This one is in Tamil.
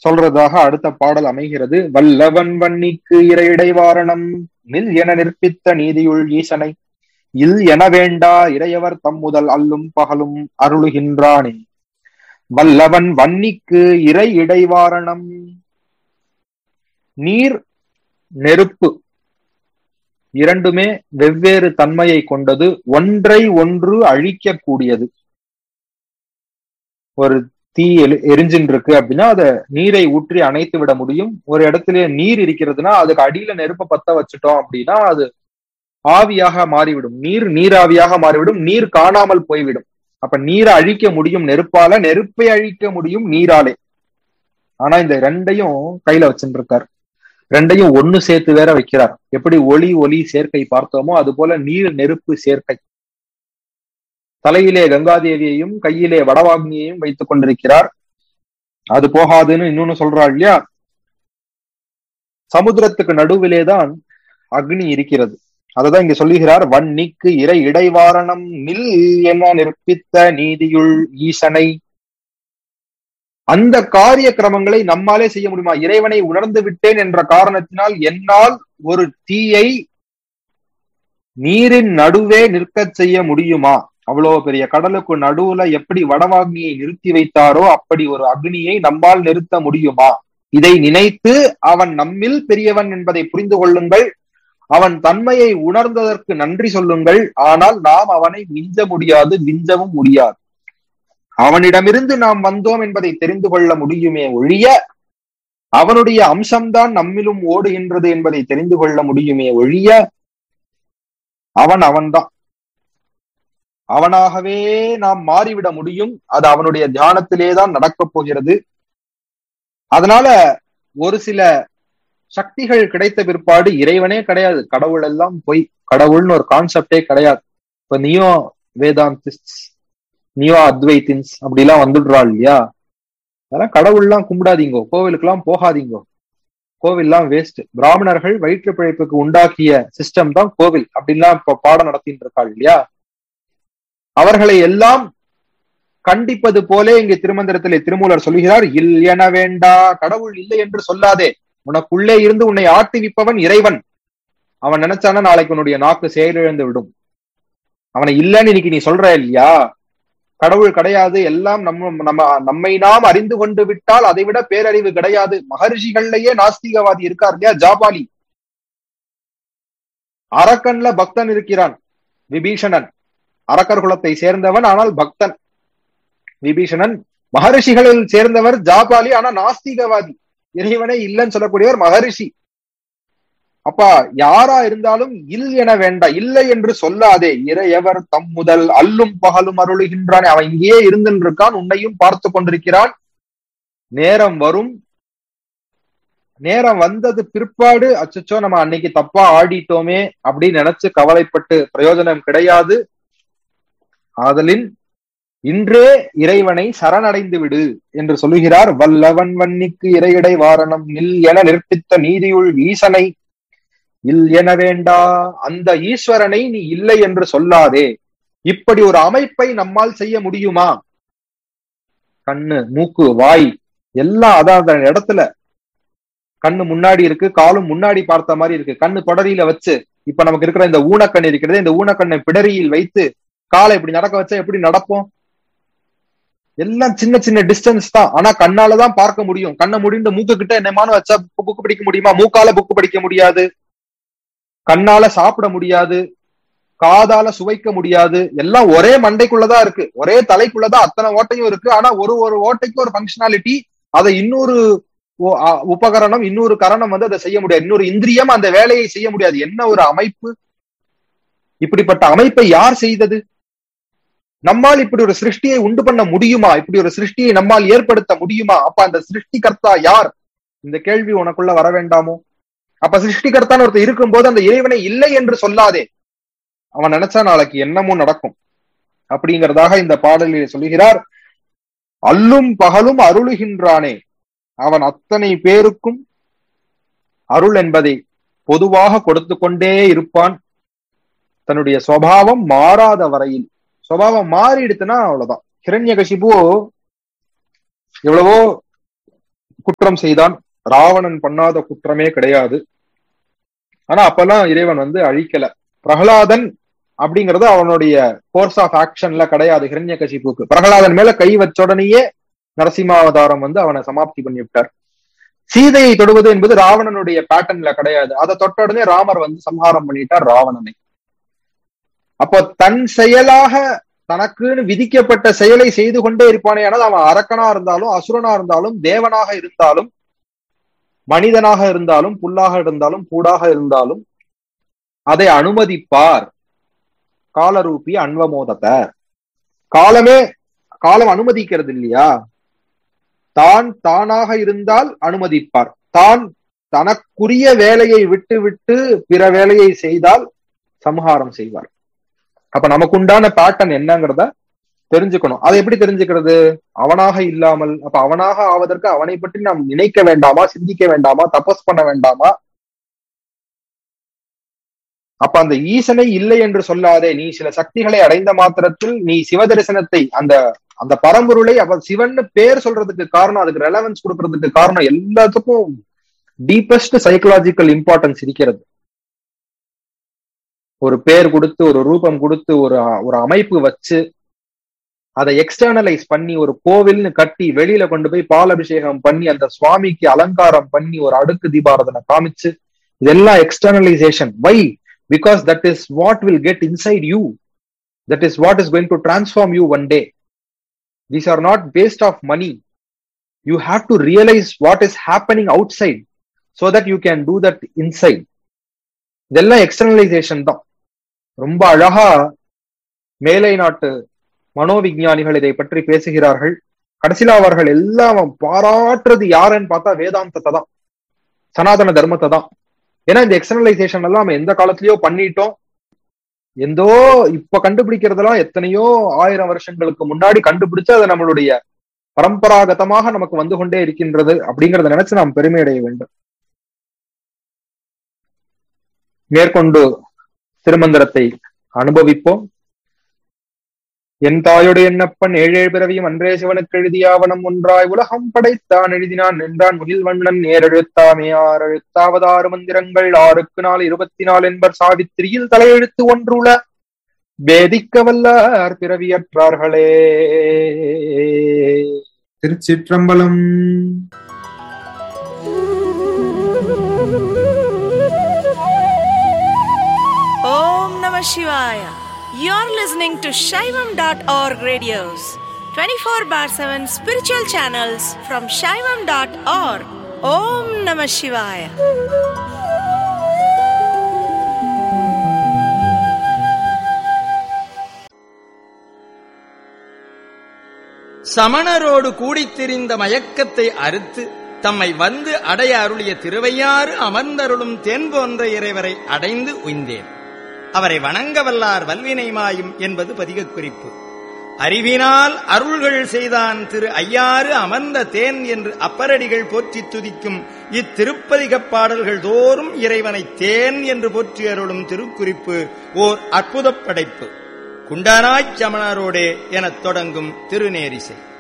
சொல்றதாக அடுத்த பாடல் அமைகிறது வல்லவன் வன்னிக்கு இறையிடை வாரணம் நில் என நிற்பித்த நீதியுள் ஈசனை இல் என வேண்டா இறையவர் தம் முதல் அல்லும் பகலும் அருளுகின்றானே வல்லவன் வன்னிக்கு இறை இடைவாரணம் நீர் நெருப்பு இரண்டுமே வெவ்வேறு தன்மையை கொண்டது ஒன்றை ஒன்று அழிக்கக்கூடியது ஒரு தீ எரி எரிஞ்சின்னு இருக்கு அப்படின்னா அதை நீரை ஊற்றி அணைத்து விட முடியும் ஒரு இடத்துல நீர் இருக்கிறதுனா அதுக்கு அடியில நெருப்ப பத்த வச்சுட்டோம் அப்படின்னா அது ஆவியாக மாறிவிடும் நீர் நீராவியாக மாறிவிடும் நீர் காணாமல் போய்விடும் அப்ப நீரை அழிக்க முடியும் நெருப்பால நெருப்பை அழிக்க முடியும் நீராலே ஆனா இந்த ரெண்டையும் கையில வச்சுட்டு இருக்கார் ரெண்டையும் ஒண்ணு சேர்த்து வேற வைக்கிறார் எப்படி ஒளி ஒளி சேர்க்கை பார்த்தோமோ அது போல நீர் நெருப்பு சேர்க்கை தலையிலே கங்காதேவியையும் கையிலே வடவாக்னியையும் வைத்துக் கொண்டிருக்கிறார் அது போகாதுன்னு இன்னொன்னு சொல்றாள் இல்லையா சமுத்திரத்துக்கு நடுவிலேதான் அக்னி இருக்கிறது அததான் இங்க சொல்லுகிறார் வன்னிக்கு இறை இடைவாரணம் நில் என நிற்பித்த நீதியுள் ஈசனை அந்த காரிய கிரமங்களை நம்மாலே செய்ய முடியுமா இறைவனை உணர்ந்து விட்டேன் என்ற காரணத்தினால் என்னால் ஒரு தீயை நீரின் நடுவே நிற்கச் செய்ய முடியுமா அவ்வளவு பெரிய கடலுக்கு நடுவுல எப்படி வடவாக்னியை நிறுத்தி வைத்தாரோ அப்படி ஒரு அக்னியை நம்மால் நிறுத்த முடியுமா இதை நினைத்து அவன் நம்மில் பெரியவன் என்பதை புரிந்து கொள்ளுங்கள் அவன் தன்மையை உணர்ந்ததற்கு நன்றி சொல்லுங்கள் ஆனால் நாம் அவனை மிஞ்ச முடியாது விஞ்சவும் முடியாது அவனிடமிருந்து நாம் வந்தோம் என்பதை தெரிந்து கொள்ள முடியுமே ஒழிய அவனுடைய அம்சம்தான் நம்மிலும் ஓடுகின்றது என்பதை தெரிந்து கொள்ள முடியுமே ஒழிய அவன் அவன்தான் அவனாகவே நாம் மாறிவிட முடியும் அது அவனுடைய தியானத்திலேதான் நடக்கப் போகிறது அதனால ஒரு சில சக்திகள் கிடைத்த பிற்பாடு இறைவனே கிடையாது கடவுள் எல்லாம் பொய் கடவுள்னு ஒரு கான்செப்டே கிடையாது இப்ப நியோ வேதாந்திஸ்ட் நியோ அத்வைத்தின்ஸ் அப்படிலாம் வந்துடுறாள் இல்லையா அதெல்லாம் கடவுள்லாம் கும்பிடாதீங்கோ கோவிலுக்கெல்லாம் போகாதீங்கோ கோவில்லாம் வேஸ்ட் பிராமணர்கள் வயிற்று பிழைப்புக்கு உண்டாக்கிய சிஸ்டம் தான் கோவில் அப்படின்லாம் இப்ப பாடம் நடத்திட்டு இருக்காள் இல்லையா அவர்களை எல்லாம் கண்டிப்பது போலே இங்கு திருமந்திரத்திலே திருமூலர் சொல்கிறார் இல் என வேண்டா கடவுள் இல்லை என்று சொல்லாதே உனக்குள்ளே இருந்து உன்னை ஆட்டிவிப்பவன் இறைவன் அவன் நினைச்சானா நாளைக்கு உன்னுடைய நாக்கு செயலிழந்து விடும் அவனை இல்லைன்னு இன்னைக்கு நீ சொல்ற இல்லையா கடவுள் கிடையாது எல்லாம் நம்ம நம்ம நம்மை நாம் அறிந்து கொண்டு விட்டால் அதை விட பேரறிவு கிடையாது மகர்ஷிகள்லயே நாஸ்திகவாதி இருக்கார் இல்லையா ஜாபாலி அரக்கன்ல பக்தன் இருக்கிறான் விபீஷணன் அரக்கர் குலத்தை சேர்ந்தவன் ஆனால் பக்தன் விபீஷணன் மகரிஷிகளில் சேர்ந்தவர் ஜாபாலி ஆனா நாஸ்திகவாதி இறைவனே இல்லைன்னு சொல்லக்கூடியவர் மகரிஷி அப்பா யாரா இருந்தாலும் இல் என வேண்டா இல்லை என்று சொல்லாதே இறையவர் தம் முதல் அல்லும் பகலும் அருளுகின்றான் அவன் இங்கேயே இருந்துன்னு இருக்கான் உன்னையும் பார்த்து கொண்டிருக்கிறான் நேரம் வரும் நேரம் வந்தது பிற்பாடு அச்சச்சோ நம்ம அன்னைக்கு தப்பா ஆடிட்டோமே அப்படின்னு நினைச்சு கவலைப்பட்டு பிரயோஜனம் கிடையாது ஆதலின் இன்றே இறைவனை சரணடைந்து விடு என்று சொல்லுகிறார் வல்லவன் வன்னிக்கு இறையடை வாரணம் நில் என நிற்பித்த நீதியுள் ஈசனை இல் என வேண்டா அந்த ஈஸ்வரனை நீ இல்லை என்று சொல்லாதே இப்படி ஒரு அமைப்பை நம்மால் செய்ய முடியுமா கண்ணு மூக்கு வாய் எல்லாம் அதான் அந்த இடத்துல கண்ணு முன்னாடி இருக்கு காலும் முன்னாடி பார்த்த மாதிரி இருக்கு கண்ணு தொடரியில வச்சு இப்ப நமக்கு இருக்கிற இந்த ஊனக்கண் இருக்கிறது இந்த ஊனக்கண்ணை பிடரியில் வைத்து காலை இப்படி நடக்க வச்சா எப்படி நடப்போம் எல்லாம் சின்ன சின்ன டிஸ்டன்ஸ் தான் ஆனா கண்ணாலதான் பார்க்க முடியும் கண்ணை முடிந்த மூக்கு கிட்ட என்னமான வச்சா புக்கு படிக்க முடியுமா மூக்கால புக்கு படிக்க முடியாது கண்ணால சாப்பிட முடியாது காதால சுவைக்க முடியாது எல்லாம் ஒரே மண்டைக்குள்ளதான் இருக்கு ஒரே தலைக்குள்ளதான் அத்தனை ஓட்டையும் இருக்கு ஆனா ஒரு ஒரு ஓட்டைக்கு ஒரு ஃபங்க்ஷனாலிட்டி அதை இன்னொரு உபகரணம் இன்னொரு கரணம் வந்து அதை செய்ய முடியாது இன்னொரு இந்திரியம் அந்த வேலையை செய்ய முடியாது என்ன ஒரு அமைப்பு இப்படிப்பட்ட அமைப்பை யார் செய்தது நம்மால் இப்படி ஒரு சிருஷ்டியை உண்டு பண்ண முடியுமா இப்படி ஒரு சிருஷ்டியை நம்மால் ஏற்படுத்த முடியுமா அப்ப அந்த சிருஷ்டிகர்த்தா யார் இந்த கேள்வி உனக்குள்ள வர வேண்டாமோ அப்ப சிருஷ்டிகர்த்தான்னு ஒருத்தர் இருக்கும்போது அந்த இறைவனை இல்லை என்று சொல்லாதே அவன் நினைச்சா நாளைக்கு என்னமும் நடக்கும் அப்படிங்கிறதாக இந்த பாடலில் சொல்லுகிறார் அல்லும் பகலும் அருளுகின்றானே அவன் அத்தனை பேருக்கும் அருள் என்பதை பொதுவாக கொடுத்து கொண்டே இருப்பான் தன்னுடைய சுவாவம் மாறாத வரையில் சுவாவம் மாறிடுத்துன்னா அவ்வளவுதான் கிரண்ய கசிபு எவ்வளவோ குற்றம் செய்தான் ராவணன் பண்ணாத குற்றமே கிடையாது ஆனா அப்பெல்லாம் இறைவன் வந்து அழிக்கல பிரகலாதன் அப்படிங்கறது அவனுடைய கோர்ஸ் ஆஃப் ஆக்ஷன்ல கிடையாது ஹிரண்ய கசிப்புக்கு பிரகலாதன் மேல கை வச்ச உடனேயே நரசிம்மாவதாரம் வந்து அவனை சமாப்தி பண்ணி விட்டார் சீதையை தொடுவது என்பது ராவணனுடைய பேட்டர்ன்ல கிடையாது அதை தொட்ட உடனே ராமர் வந்து சம்ஹாரம் பண்ணிட்டார் ராவணனை அப்போ தன் செயலாக தனக்குன்னு விதிக்கப்பட்ட செயலை செய்து கொண்டே இருப்பானே ஆனால் அவன் அரக்கனா இருந்தாலும் அசுரனா இருந்தாலும் தேவனாக இருந்தாலும் மனிதனாக இருந்தாலும் புல்லாக இருந்தாலும் பூடாக இருந்தாலும் அதை அனுமதிப்பார் காலரூபி அன்வமோதத்தை காலமே காலம் அனுமதிக்கிறது இல்லையா தான் தானாக இருந்தால் அனுமதிப்பார் தான் தனக்குரிய வேலையை விட்டு விட்டு பிற வேலையை செய்தால் சம்ஹாரம் செய்வார் அப்ப நமக்கு உண்டான பேட்டர்ன் என்னங்கிறத தெரிஞ்சுக்கணும் அதை எப்படி தெரிஞ்சுக்கிறது அவனாக இல்லாமல் அப்ப அவனாக ஆவதற்கு அவனை பற்றி நாம் நினைக்க வேண்டாமா சிந்திக்க வேண்டாமா தபஸ் பண்ண வேண்டாமா அப்ப அந்த ஈசனை இல்லை என்று சொல்லாதே நீ சில சக்திகளை அடைந்த மாத்திரத்தில் நீ சிவதரிசனத்தை அந்த அந்த பரம்பொருளை அவ சிவன் பேர் சொல்றதுக்கு காரணம் அதுக்கு ரெலவன்ஸ் கொடுக்கறதுக்கு காரணம் எல்லாத்துக்கும் டீப்பஸ்ட் சைக்கலாஜிக்கல் இம்பார்ட்டன்ஸ் இருக்கிறது ஒரு பேர் கொடுத்து ஒரு ரூபம் கொடுத்து ஒரு ஒரு அமைப்பு வச்சு அதை எக்ஸ்டர்னலைஸ் பண்ணி ஒரு கோவில்னு கட்டி வெளியில கொண்டு போய் பால் அபிஷேகம் பண்ணி அந்த சுவாமிக்கு அலங்காரம் பண்ணி ஒரு அடுக்கு தீபாரதனை காமிச்சு இதெல்லாம் எக்ஸ்டர்னலைசேஷன் வை because that is what will get inside you that is what is going to transform you one day these are not based of money you have to realise what is happening அவுட் சைட் so that you can do that inside இதெல்லாம் எக்ஸ்டர்னலைசேஷன் தான் ரொம்ப அழகா மேலை நாட்டு மனோவிஞ்ஞானிகள் இதை பற்றி பேசுகிறார்கள் கடைசியில அவர்கள் எல்லாம் பாராட்டுறது யாருன்னு பார்த்தா வேதாந்தத்தை தான் சனாதன தர்மத்தை தான் ஏன்னா இந்த எக்ஸ்டர்னலைசேஷன் எல்லாம் நம்ம எந்த காலத்திலயோ பண்ணிட்டோம் எந்தோ இப்ப கண்டுபிடிக்கிறதெல்லாம் எத்தனையோ ஆயிரம் வருஷங்களுக்கு முன்னாடி கண்டுபிடிச்சு அது நம்மளுடைய பரம்பராகதமாக நமக்கு வந்து கொண்டே இருக்கின்றது அப்படிங்கறத நினைச்சு நாம் பெருமை அடைய வேண்டும் மேற்கொண்டு திருமந்திரத்தை அனுபவிப்போம் என் தாயுடைய எண்ணப்பன் ஏழேழு பிறவியும் அன்றே சிவனுக்கு எழுதியாவனம் ஒன்றாய் உலகம் படைத்தான் எழுதினான் நின்றான் முகில் வண்ணன் நேரெழுத்தாமே ஆறு எழுத்தாவதாறு மந்திரங்கள் ஆறுக்கு நாள் இருபத்தி நாலு என்பர் சாவித்திரியில் தலையெழுத்து ஒன்றுல வேதிக்க வல்லார் பிறவியற்றார்களே திருச்சிற்றம்பலம் Om Namah Shivaya. You're listening to Shaivam.org radios, 24 bar 7 spiritual channels from Shaivam.org. Om Namah Shivaya. சமணரோடு கூடித் திரிந்த மயக்கத்தை அறுத்து தம்மை வந்து அடைய அருளிய திருவையாறு அமர்ந்தருளும் தென் போன்ற இறைவரை அடைந்து உய்ந்தேன் அவரை வணங்க வல்லார் வல்வினை மாயும் என்பது பதிகக் குறிப்பு அறிவினால் அருள்கள் செய்தான் திரு ஐயாறு அமர்ந்த தேன் என்று அப்பரடிகள் போற்றித் துதிக்கும் இத்திருப்பதிகப் பாடல்கள் தோறும் இறைவனை தேன் என்று போற்றி அருளும் திருக்குறிப்பு ஓர் அற்புதப் படைப்பு குண்டனாய்ச் சமணரோடே எனத் தொடங்கும் திருநேரிசை